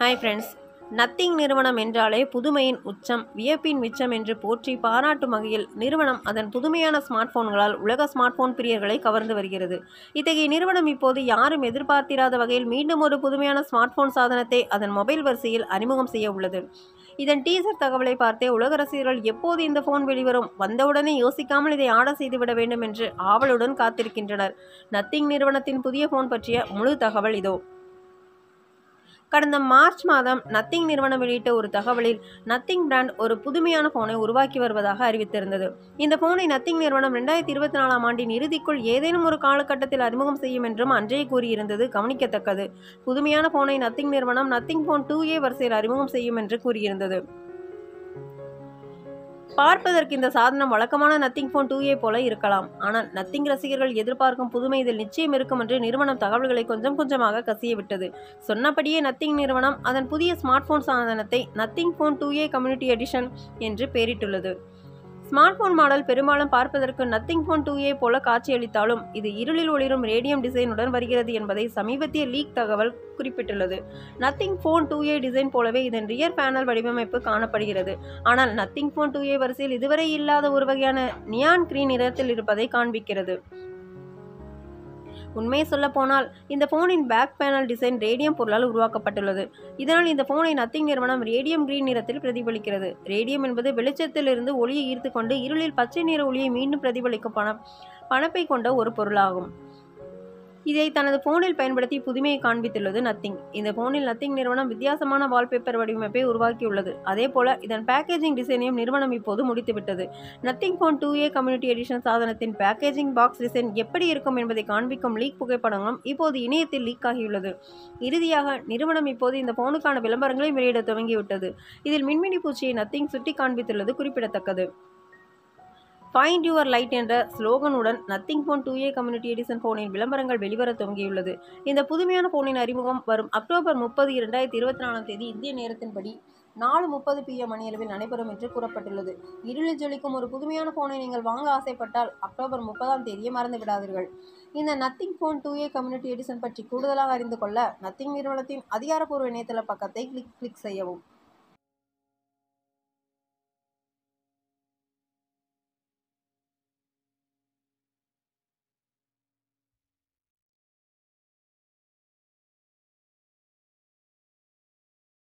hi friends nothing நிறுவனம் என்றாலே புதுமையின் உச்சம் வியப்பின் மிச்சம் என்று போற்றி பாராட்டும் வகையில் நிறுவனம் அதன் புதுமையான ஸ்மார்ட் போன்களால் உலக ஸ்மார்ட் போன் பிரியர்களை கவர்ந்து வருகிறது இத்தகைய நிறுவனம் இப்போது யாரும் எதிர்பார்த்திராத வகையில் மீண்டும் ஒரு புதுமையான ஸ்மார்ட் போன் சாதனத்தை அதன் மொபைல் வரிசையில் அறிமுகம் செய்ய உள்ளது இதன் டீசர் தகவலை பார்த்தே உலக ரசிகர்கள் எப்போது இந்த போன் வெளிவரும் வந்தவுடனே யோசிக்காமல் இதை ஆர்டர் செய்துவிட வேண்டும் என்று ஆவலுடன் காத்திருக்கின்றனர் நத்திங் நிறுவனத்தின் புதிய போன் பற்றிய முழு தகவல் இதோ கடந்த மார்ச் மாதம் நத்திங் நிறுவனம் வெளியிட்ட ஒரு தகவலில் நத்திங் பிராண்ட் ஒரு புதுமையான போனை உருவாக்கி வருவதாக அறிவித்திருந்தது இந்த போனை நத்திங் நிறுவனம் ரெண்டாயிரத்தி இருபத்தி நாலாம் ஆண்டின் இறுதிக்குள் ஏதேனும் ஒரு காலகட்டத்தில் அறிமுகம் செய்யும் என்றும் அன்றே கூறியிருந்தது கவனிக்கத்தக்கது புதுமையான போனை நத்திங் நிறுவனம் நத்திங் போன் டூ ஏ வரிசையில் அறிமுகம் செய்யும் என்று கூறியிருந்தது பார்ப்பதற்கு இந்த சாதனம் வழக்கமான நத்திங் போன் டூ ஏ போல இருக்கலாம் ஆனால் நத்திங் ரசிகர்கள் எதிர்பார்க்கும் புதுமை இதில் நிச்சயம் இருக்கும் என்று நிறுவனம் தகவல்களை கொஞ்சம் கொஞ்சமாக கசிய விட்டது சொன்னபடியே நத்திங் நிறுவனம் அதன் புதிய ஸ்மார்ட் போன் சாதனத்தை Nothing Phone two A community edition என்று பெயரிட்டுள்ளது ஸ்மார்ட் போன் மாடல் பெரும்பாலும் பார்ப்பதற்கு நத்திங் போன் டூ ஏ போல காட்சியளித்தாலும் இது இருளில் ஒளிரும் ரேடியம் டிசைனுடன் வருகிறது என்பதை சமீபத்திய லீக் தகவல் குறிப்பிட்டுள்ளது Nothing Phone two A design போலவே இதன் ரியர் பேனல் வடிவமைப்பு காணப்படுகிறது ஆனால் நத்திங் போன் டூ ஏ வரிசையில் இதுவரை இல்லாத ஒரு வகையான நியான் கிரீன் நிறத்தில் இருப்பதை காண்பிக்கிறது உண்மையை சொல்ல போனால் இந்த போனின் பேக் பேனல் டிசைன் ரேடியம் பொருளால் உருவாக்கப்பட்டுள்ளது இதனால் இந்த போனை நத்திங் நிறுவனம் ரேடியம் கிரீன் நிறத்தில் பிரதிபலிக்கிறது ரேடியம் என்பது வெளிச்சத்திலிருந்து ஒளியை ஈர்த்துக்கொண்டு இருளில் பச்சை நிற ஒளியை மீண்டும் பிரதிபலிக்கும் பண பணப்பை கொண்ட ஒரு பொருளாகும் இதை தனது போனில் பயன்படுத்தி புதுமையை காண்பித்துள்ளது நத்திங் இந்த போனில் நத்திங் நிறுவனம் வித்தியாசமான வால்பேப்பர் வடிவமைப்பை உருவாக்கியுள்ளது அதே போல இதன் பேக்கேஜிங் டிசைனையும் நிறுவனம் இப்போது முடித்துவிட்டது Nothing Phone two A community edition சாதனத்தின் பேக்கேஜிங் பாக்ஸ் டிசைன் எப்படி இருக்கும் என்பதை காண்பிக்கும் லீக் புகைப்படங்களும் இப்போது இணையத்தில் லீக் ஆகியுள்ளது இறுதியாக நிறுவனம் இப்போது இந்த போனுக்கான விளம்பரங்களை வெளியிட துவங்கிவிட்டது இதில் மின்மினி பூச்சியை நத்திங் சுட்டி காண்பித்துள்ளது குறிப்பிடத்தக்கது ஃபைண்ட் யுவர் லைட் என்ற ஸ்லோகனுடன் Nothing Phone two A community edition போனின் விளம்பரங்கள் வெளிவர துவங்கியுள்ளது இந்த புதுமையான போனின் அறிமுகம் வரும் அக்டோபர் முப்பது இரண்டாயிரத்தி இருபத்தி நாலாம் தேதி இந்திய நேரத்தின்படி நாலு முப்பது பிஎம் மணியளவில் நடைபெறும் என்று கூறப்பட்டுள்ளது இருளில் ஜொலிக்கும் ஒரு புதுமையான போனை நீங்கள் வாங்க ஆசைப்பட்டால் அக்டோபர் முப்பதாம் தேதியை மறந்து விடாதீர்கள் இந்த Nothing Phone two A community edition பற்றி கூடுதலாக அறிந்து கொள்ள நத்திங் நிறுவனத்தின் அதிகாரப்பூர்வ இணையதள பக்கத்தை கிளிக் கிளிக் செய்யவும்